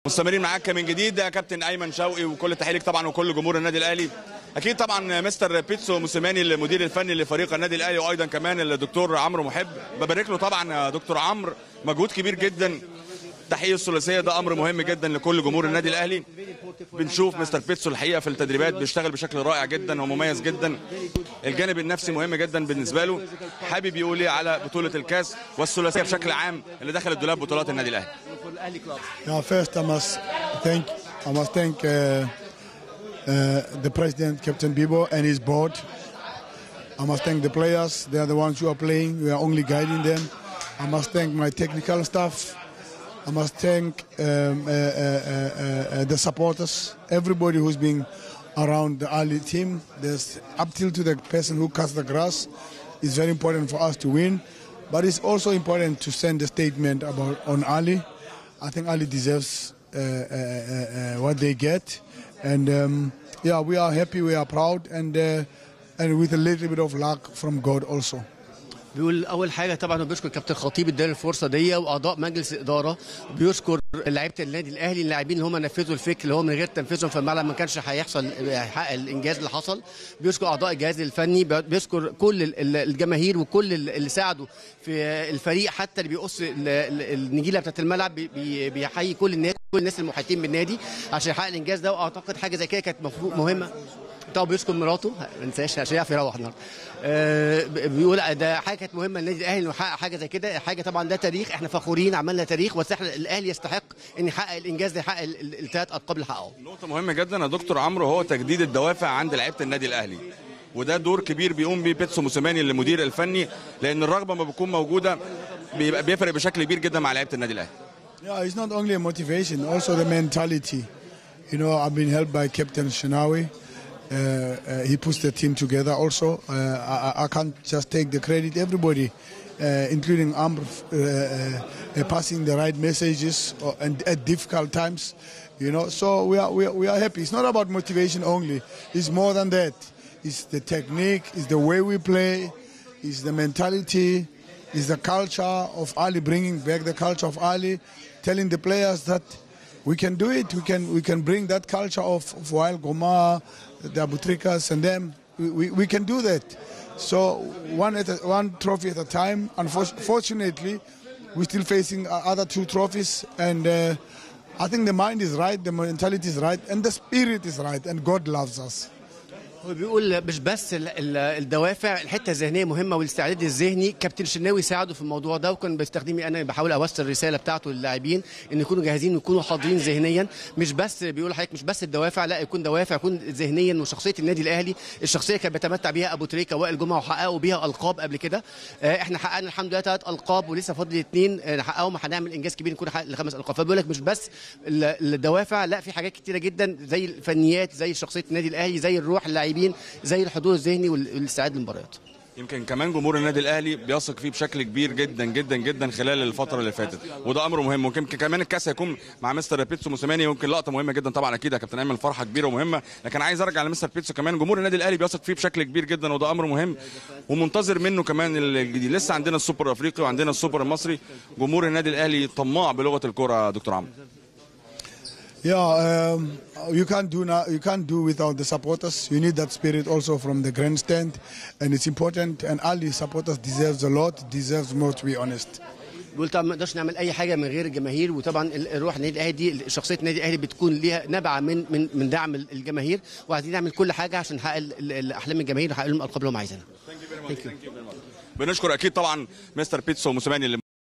مستمرين معاك من جديد يا كابتن ايمن شوقي وكل التحيه ليك طبعا وكل جمهور النادي الاهلي اكيد طبعا مستر بيتسو موسيماني المدير الفني لفريق النادي الاهلي وايضا كمان الدكتور عمرو محب ببارك له طبعا يا دكتور عمرو مجهود كبير جدا تحقيق الثلاثيه ده امر مهم جدا لكل جمهور النادي الاهلي بنشوف مستر بيتسو الحقيقه في التدريبات بيشتغل بشكل رائع جدا ومميز جدا الجانب النفسي مهم جدا بالنسبه له حابب يقول ايه على بطوله الكاس والثلاثيه بشكل عام اللي دخلت دولاب بطولات النادي الاهلي Yeah, first I must thank I must thank uh, uh, the president, Captain Bibo, and his board. I must thank the players. They are the ones who are playing. We are only guiding them. I must thank my technical staff. I must thank um, uh, uh, uh, uh, the supporters, everybody who's been around the Ali team. There's up till to the person who cuts the grass. It's very important for us to win, but it's also important to send a statement about on Ali. I think Ali deserves uh, uh, uh, uh, what they get, and um, yeah, we are happy, we are proud, and uh, and with a little bit of luck from God also. بيقول اول حاجه طبعا هو بيشكر كابتن خطيب اداله الفرصه دي واعضاء مجلس الاداره بيشكر لعيبه النادي الاهلي اللاعبين اللي هم نفذوا الفكر اللي هو من غير تنفيذهم في الملعب ما كانش هيحصل هيحقق الانجاز اللي حصل بيشكر اعضاء الجهاز الفني بيشكر كل ال- ال- الجماهير وكل ال- اللي ساعدوا في الفريق حتى اللي بيقص ال- ال- النجيله بتاعت الملعب بي- بي- بيحيي كل الناس كل الناس المحيطين بالنادي عشان يحقق الانجاز ده واعتقد حاجه زي كده كانت مفروض مهمه طبعا بيشكر مراته ما ننساش عشان يعرف يروح النهارده آه، بيقول ده حاجه كانت مهمه للنادي الاهلي انه يحقق حاجه زي كده حاجه طبعا ده تاريخ احنا فخورين عملنا تاريخ بس احنا الاهلي يستحق ان يحقق الانجاز ده يحقق الثلاث القاب اللي حققهم نقطة مهمة جدا يا دكتور عمرو هو تجديد الدوافع عند لعيبة النادي الأهلي وده دور كبير بيقوم بيه بيتسو موسيماني المدير الفني لأن الرغبة ما بتكون موجودة بيبقى بيفرق بشكل كبير جدا مع لعيبة النادي الأهلي Yeah, it's not only a motivation, also the mentality. You know, I've been helped by Captain Shinawi. Uh, uh, he puts the team together also. Uh, I, I can't just take the credit. Everybody, uh, including Amr, uh, uh, passing the right messages or, and at difficult times. You know, so we are, we, are, we are happy. It's not about motivation only. It's more than that. It's the technique, it's the way we play, it's the mentality, it's the culture of Ali, bringing back the culture of Ali, telling the players that we can do it. We can we can bring that culture of, of Wael Goma, the Abutrikas, and them. We, we, we can do that. So one at a, one trophy at a time. Unfortunately, we're still facing uh, other two trophies, and uh, I think the mind is right, the mentality is right, and the spirit is right, and God loves us. هو بيقول مش بس ال- ال- الدوافع الحته الذهنيه مهمه والاستعداد الذهني كابتن شناوي ساعده في الموضوع ده وكان بيستخدمني انا بحاول اوصل الرساله بتاعته للاعبين ان يكونوا جاهزين ويكونوا حاضرين ذهنيا مش بس بيقول حضرتك مش بس الدوافع لا يكون دوافع يكون ذهنيا وشخصيه النادي الاهلي الشخصيه كان بيتمتع بيها ابو تريكه وائل جمعه وحققوا بيها القاب قبل كده آه، احنا حققنا الحمد لله ثلاث القاب ولسه فاضل اثنين نحققهم هنعمل انجاز كبير نكون حقق الخمس القاب فبيقول لك مش بس ال- الدوافع لا في حاجات كتيره جدا زي الفنيات زي شخصيه النادي الاهلي زي الروح اللاعبين زي الحضور الذهني وال- والاستعداد للمباريات يمكن كمان جمهور النادي الاهلي بيثق فيه بشكل كبير جدا جدا جدا خلال الفتره اللي فاتت وده امر مهم ويمكن كمان الكاس هيكون مع مستر بيتسو موسيماني يمكن لقطه مهمه جدا طبعا اكيد يا كابتن ايمن فرحه كبيره ومهمه لكن عايز ارجع لمستر بيتسو كمان جمهور النادي الاهلي بيثق فيه بشكل كبير جدا وده امر مهم ومنتظر منه كمان الجديد لسه عندنا السوبر الافريقي وعندنا السوبر المصري جمهور النادي الاهلي طماع بلغه الكره يا دكتور عمرو Yeah, um, you can't do now. You can't do without the supporters. You need that spirit also from the grandstand, and it's important. And Ali supporters deserves a lot. Deserves more, to be honest. بيقول طبعا ما نقدرش نعمل اي حاجه من غير الجماهير وطبعا ال- الروح النادي الاهلي دي شخصيه النادي الاهلي بتكون ليها نبعه من من من دعم ال- الجماهير وعايزين نعمل كل حاجه عشان نحقق ال- ال- الاحلام الجماهير ونحقق لهم الالقاب اللي هم عايزينها بنشكر اكيد طبعا مستر بيتسو موسيماني اللي